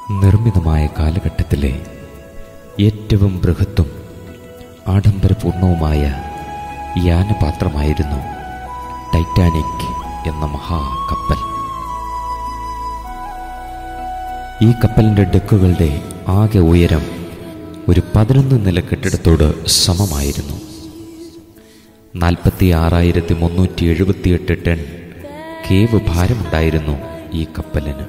നിർമ്മിതമായ കാലഘട്ടത്തിലെ ഏറ്റവും ബൃഹത്തും ആഡംബരപൂർണവുമായ യാനപാത്രമായിരുന്നു ടൈറ്റാനിക് എന്ന മഹാകപ്പൽ ഈ കപ്പലിൻ്റെ ഡെക്കുകളുടെ ആകെ ഉയരം ഒരു പതിനൊന്ന് നില കെട്ടിടത്തോട് സമമായിരുന്നു നാൽപ്പത്തി ആറായിരത്തി മുന്നൂറ്റി എഴുപത്തിയെട്ട് ടൺ കേവ് ഭാരമുണ്ടായിരുന്നു ഈ കപ്പലിന്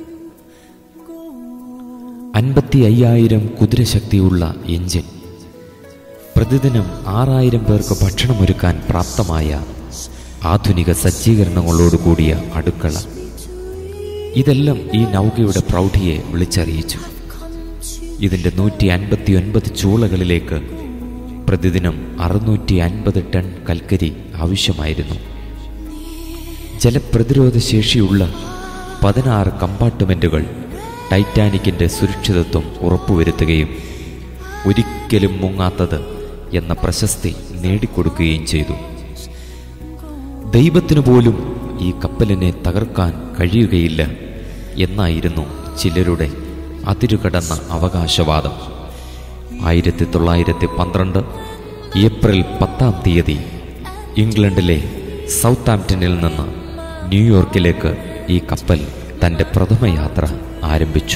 അൻപത്തി അയ്യായിരം കുതിരശക്തിയുള്ള എഞ്ചിൻ പ്രതിദിനം ആറായിരം പേർക്ക് ഭക്ഷണമൊരുക്കാൻ പ്രാപ്തമായ ആധുനിക സജ്ജീകരണങ്ങളോടുകൂടിയ അടുക്കള ഇതെല്ലാം ഈ നൗകയുടെ പ്രൗഢിയെ വിളിച്ചറിയിച്ചു ഇതിൻ്റെ നൂറ്റി അൻപത്തി ഒൻപത് ചൂളകളിലേക്ക് പ്രതിദിനം അറുന്നൂറ്റി അൻപത് ടൺ കൽക്കരി ആവശ്യമായിരുന്നു ജലപ്രതിരോധ ശേഷിയുള്ള പതിനാറ് കമ്പാർട്ട്മെൻറ്റുകൾ ടൈറ്റാനിക്കിൻ്റെ സുരക്ഷിതത്വം ഉറപ്പുവരുത്തുകയും ഒരിക്കലും മുങ്ങാത്തത് എന്ന പ്രശസ്തി നേടിക്കൊടുക്കുകയും ചെയ്തു ദൈവത്തിനു പോലും ഈ കപ്പലിനെ തകർക്കാൻ കഴിയുകയില്ല എന്നായിരുന്നു ചിലരുടെ അതിരുകടന്ന അവകാശവാദം ആയിരത്തി തൊള്ളായിരത്തി പന്ത്രണ്ട് ഏപ്രിൽ പത്താം തീയതി ഇംഗ്ലണ്ടിലെ സൗത്താംപ്റ്റണിൽ നിന്ന് ന്യൂയോർക്കിലേക്ക് ഈ കപ്പൽ തൻ്റെ പ്രഥമ യാത്ര ആരംഭിച്ചു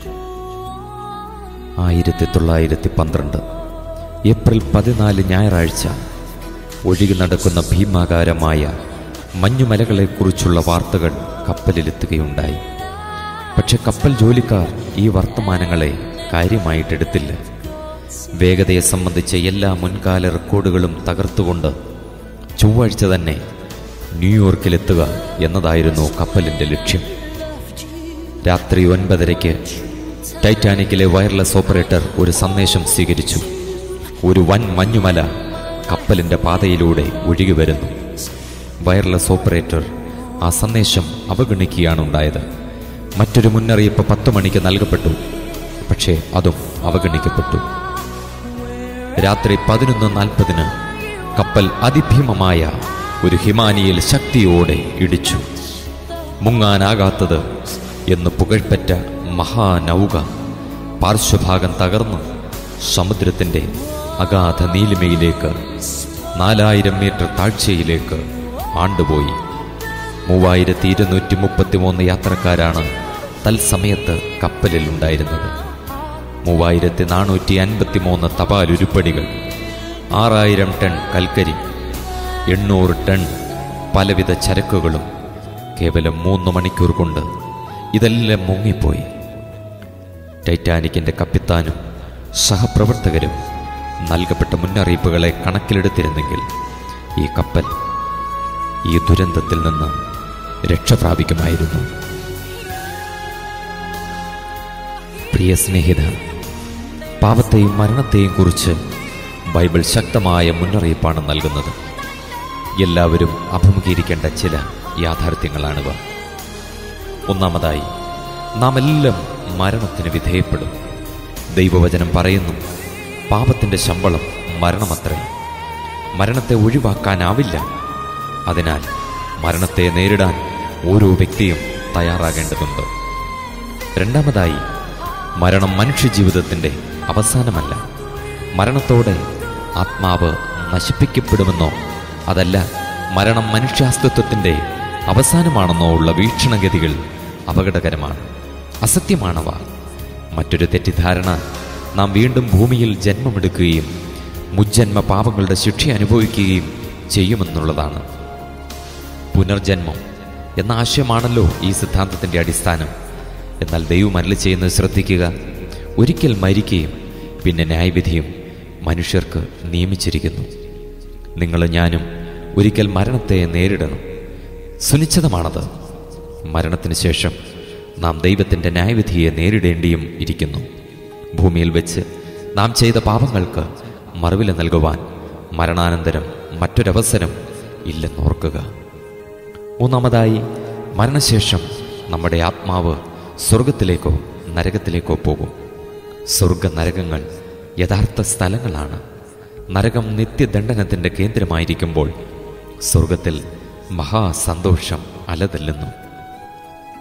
ആയിരത്തി തൊള്ളായിരത്തി പന്ത്രണ്ട് ഏപ്രിൽ പതിനാല് ഞായറാഴ്ച ഒഴുകി നടക്കുന്ന ഭീമാകാരമായ മഞ്ഞുമലകളെക്കുറിച്ചുള്ള വാർത്തകൾ കപ്പലിലെത്തുകയുണ്ടായി പക്ഷെ കപ്പൽ ജോലിക്കാർ ഈ വർത്തമാനങ്ങളെ കാര്യമായിട്ടെടുത്തില്ല വേഗതയെ സംബന്ധിച്ച എല്ലാ മുൻകാല റെക്കോർഡുകളും തകർത്തുകൊണ്ട് ചൊവ്വാഴ്ച തന്നെ ന്യൂയോർക്കിലെത്തുക എന്നതായിരുന്നു കപ്പലിൻ്റെ ലക്ഷ്യം രാത്രി ഒൻപതരയ്ക്ക് ടൈറ്റാനിക്കിലെ വയർലെസ് ഓപ്പറേറ്റർ ഒരു സന്ദേശം സ്വീകരിച്ചു ഒരു വൻ മഞ്ഞുമല കപ്പലിൻ്റെ പാതയിലൂടെ ഒഴുകി വരുന്നു വയർലെസ് ഓപ്പറേറ്റർ ആ സന്ദേശം അവഗണിക്കുകയാണ് ഉണ്ടായത് മറ്റൊരു മുന്നറിയിപ്പ് പത്ത് മണിക്ക് നൽകപ്പെട്ടു പക്ഷേ അതും അവഗണിക്കപ്പെട്ടു രാത്രി പതിനൊന്ന് നാൽപ്പതിന് കപ്പൽ അതിഭീമമായ ഒരു ഹിമാനിയിൽ ശക്തിയോടെ ഇടിച്ചു മുങ്ങാനാകാത്തത് എന്ന് പുകഴ്പെറ്റ മഹാനൗക പാർശ്വഭാഗം തകർന്ന് സമുദ്രത്തിൻ്റെ അഗാധ നീലിമയിലേക്ക് നാലായിരം മീറ്റർ താഴ്ചയിലേക്ക് ആണ്ടുപോയി മൂവായിരത്തി ഇരുന്നൂറ്റി മുപ്പത്തി മൂന്ന് യാത്രക്കാരാണ് തത്സമയത്ത് കപ്പലിൽ ഉണ്ടായിരുന്നത് മൂവായിരത്തി നാനൂറ്റി അൻപത്തി മൂന്ന് തപാൽ ഉരുപ്പടികൾ ആറായിരം ടൺ കൽക്കരി എണ്ണൂറ് ടൺ പലവിധ ചരക്കുകളും കേവലം മൂന്ന് മണിക്കൂർ കൊണ്ട് ഇതെല്ലാം മുങ്ങിപ്പോയി ടൈറ്റാനിക്കിൻ്റെ കപ്പിത്താനും സഹപ്രവർത്തകരും നൽകപ്പെട്ട മുന്നറിയിപ്പുകളെ കണക്കിലെടുത്തിരുന്നെങ്കിൽ ഈ കപ്പൽ ഈ ദുരന്തത്തിൽ നിന്ന് രക്ഷ പ്രാപിക്കുമായിരുന്നു പ്രിയ സ്നേഹിത പാപത്തെയും മരണത്തെയും കുറിച്ച് ബൈബിൾ ശക്തമായ മുന്നറിയിപ്പാണ് നൽകുന്നത് എല്ലാവരും അഭിമുഖീകരിക്കേണ്ട ചില യാഥാർത്ഥ്യങ്ങളാണിവ ഒന്നാമതായി നാം എല്ലാം മരണത്തിന് വിധേയപ്പെടും ദൈവവചനം പറയുന്നു പാപത്തിൻ്റെ ശമ്പളം മരണമത്രേ മരണത്തെ ഒഴിവാക്കാനാവില്ല അതിനാൽ മരണത്തെ നേരിടാൻ ഓരോ വ്യക്തിയും തയ്യാറാകേണ്ടതുണ്ട് രണ്ടാമതായി മരണം മനുഷ്യജീവിതത്തിൻ്റെ അവസാനമല്ല മരണത്തോടെ ആത്മാവ് നശിപ്പിക്കപ്പെടുമെന്നോ അതല്ല മരണം മനുഷ്യാസ്തിത്വത്തിൻ്റെ അവസാനമാണെന്നോ ഉള്ള വീക്ഷണഗതികൾ അപകടകരമാണ് അസത്യമാണവ മറ്റൊരു തെറ്റിദ്ധാരണ നാം വീണ്ടും ഭൂമിയിൽ ജന്മമെടുക്കുകയും മുജ്ജന്മ പാപങ്ങളുടെ ശിക്ഷ അനുഭവിക്കുകയും ചെയ്യുമെന്നുള്ളതാണ് പുനർജന്മം എന്ന ആശയമാണല്ലോ ഈ സിദ്ധാന്തത്തിൻ്റെ അടിസ്ഥാനം എന്നാൽ ദൈവം അരളി ചെയ്യുന്നത് ശ്രദ്ധിക്കുക ഒരിക്കൽ മരിക്കുകയും പിന്നെ ന്യായവിധിയും മനുഷ്യർക്ക് നിയമിച്ചിരിക്കുന്നു നിങ്ങൾ ഞാനും ഒരിക്കൽ മരണത്തെ നേരിടണം സുനിശ്ചിതമാണത് മരണത്തിന് ശേഷം നാം ദൈവത്തിൻ്റെ ന്യായവിധിയെ നേരിടേണ്ടിയും ഇരിക്കുന്നു ഭൂമിയിൽ വെച്ച് നാം ചെയ്ത പാപങ്ങൾക്ക് മറുവില നൽകുവാൻ മരണാനന്തരം മറ്റൊരവസരം ഇല്ലെന്നോർക്കുക മൂന്നാമതായി മരണശേഷം നമ്മുടെ ആത്മാവ് സ്വർഗത്തിലേക്കോ നരകത്തിലേക്കോ പോകും സ്വർഗ നരകങ്ങൾ യഥാർത്ഥ സ്ഥലങ്ങളാണ് നരകം നിത്യദണ്ഡനത്തിൻ്റെ കേന്ദ്രമായിരിക്കുമ്പോൾ സ്വർഗത്തിൽ മഹാസന്തോഷം അലതല്ലുന്നു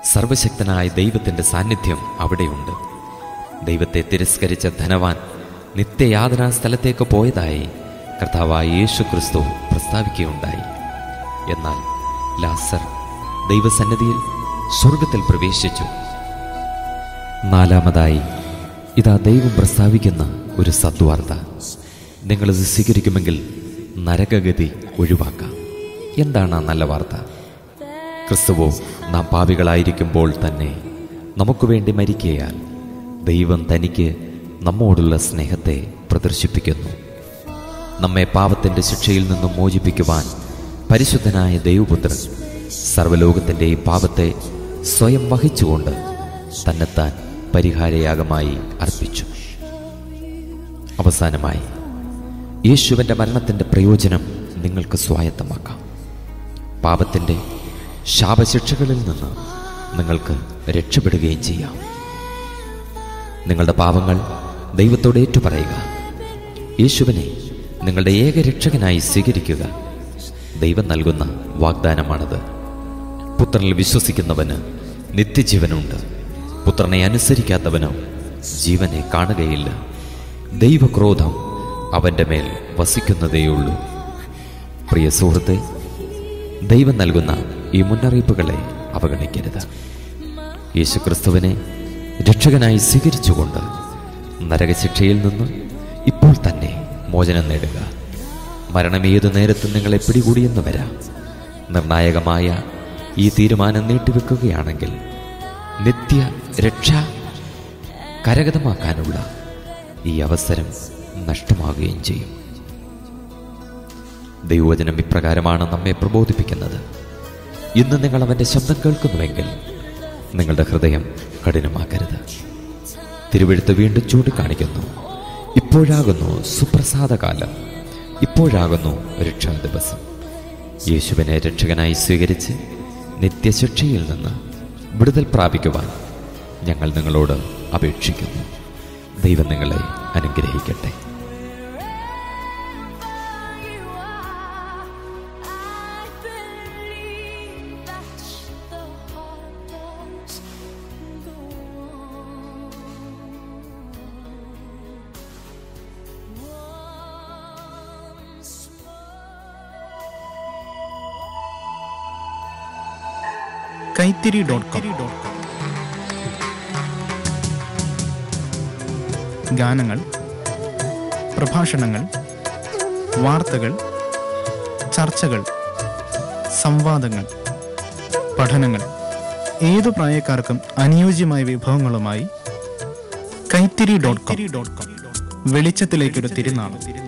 സർവശക്തനായ ദൈവത്തിൻ്റെ സാന്നിധ്യം അവിടെയുണ്ട് ദൈവത്തെ തിരസ്കരിച്ച ധനവാൻ നിത്യയാതനാ സ്ഥലത്തേക്ക് പോയതായി കർത്താവായ യേശു ക്രിസ്തു പ്രസ്താവിക്കുകയുണ്ടായി എന്നാൽ ലാസർ ദൈവസന്നിധിയിൽ സ്വർഗത്തിൽ പ്രവേശിച്ചു നാലാമതായി ഇതാ ദൈവം പ്രസ്താവിക്കുന്ന ഒരു സദ്വാർത്ത നിങ്ങളിത് സ്വീകരിക്കുമെങ്കിൽ നരകഗതി ഒഴിവാക്കാം എന്താണ് ആ നല്ല വാർത്ത ക്രിസ്തുവോ നാം പാപികളായിരിക്കുമ്പോൾ തന്നെ നമുക്ക് വേണ്ടി മരിക്കയാൽ ദൈവം തനിക്ക് നമ്മോടുള്ള സ്നേഹത്തെ പ്രദർശിപ്പിക്കുന്നു നമ്മെ പാപത്തിൻ്റെ ശിക്ഷയിൽ നിന്നും മോചിപ്പിക്കുവാൻ പരിശുദ്ധനായ ദൈവപുത്രൻ സർവ്വലോകത്തിൻ്റെയും പാപത്തെ സ്വയം വഹിച്ചുകൊണ്ട് തന്നെത്താൻ പരിഹാരയാഗമായി അർപ്പിച്ചു അവസാനമായി യേശുവിൻ്റെ മരണത്തിൻ്റെ പ്രയോജനം നിങ്ങൾക്ക് സ്വായത്തമാക്കാം പാപത്തിൻ്റെ ശാപശിക്ഷകളിൽ നിന്ന് നിങ്ങൾക്ക് രക്ഷപ്പെടുകയും ചെയ്യാം നിങ്ങളുടെ പാപങ്ങൾ ദൈവത്തോട് ഏറ്റുപറയുക യേശുവിനെ നിങ്ങളുടെ ഏക രക്ഷകനായി സ്വീകരിക്കുക ദൈവം നൽകുന്ന വാഗ്ദാനമാണത് പുത്രനിൽ വിശ്വസിക്കുന്നവന് നിത്യജീവനുണ്ട് പുത്രനെ അനുസരിക്കാത്തവനോ ജീവനെ കാണുകയില്ല ദൈവക്രോധം അവൻ്റെ മേൽ വസിക്കുന്നതേയുള്ളൂ പ്രിയ സുഹൃത്തെ ദൈവം നൽകുന്ന ഈ മുന്നറിയിപ്പുകളെ അവഗണിക്കരുത് യേശുക്രിസ്തുവിനെ രക്ഷകനായി സ്വീകരിച്ചുകൊണ്ട് നരകശിക്ഷയിൽ നിന്ന് ഇപ്പോൾ തന്നെ മോചനം നേടുക മരണം ഏതു നേരത്തും നിങ്ങളെ പിടികൂടിയെന്ന് വരാം നിർണായകമായ ഈ തീരുമാനം നീട്ടിവെക്കുകയാണെങ്കിൽ നിത്യ രക്ഷ കരഗതമാക്കാനുള്ള ഈ അവസരം നഷ്ടമാകുകയും ചെയ്യും ദൈവവചനം ഇപ്രകാരമാണ് നമ്മെ പ്രബോധിപ്പിക്കുന്നത് ഇന്ന് നിങ്ങൾ അവൻ്റെ ശബ്ദം കേൾക്കുന്നുവെങ്കിൽ നിങ്ങളുടെ ഹൃദയം കഠിനമാക്കരുത് തിരുവെഴുത്ത് വീണ്ടും ചൂണ്ടിക്കാണിക്കുന്നു ഇപ്പോഴാകുന്നു സുപ്രസാദകാലം ഇപ്പോഴാകുന്നു രക്ഷാ ദിവസം യേശുവിനെ രക്ഷകനായി സ്വീകരിച്ച് നിത്യശിക്ഷയിൽ നിന്ന് വിടുതൽ പ്രാപിക്കുവാൻ ഞങ്ങൾ നിങ്ങളോട് അപേക്ഷിക്കുന്നു ദൈവം നിങ്ങളെ അനുഗ്രഹിക്കട്ടെ I believe that the heart does go on. Once കൈത്തിരി ഡോട്ട് കോം ഗാനങ്ങൾ പ്രഭാഷണങ്ങൾ വാർത്തകൾ ചർച്ചകൾ സംവാദങ്ങൾ പഠനങ്ങൾ ഏതു പ്രായക്കാർക്കും അനുയോജ്യമായ വിഭവങ്ങളുമായി കൈത്തിരി ഡോട്ട് കോം വെളിച്ചത്തിലേക്കൊരു തിരുനാളം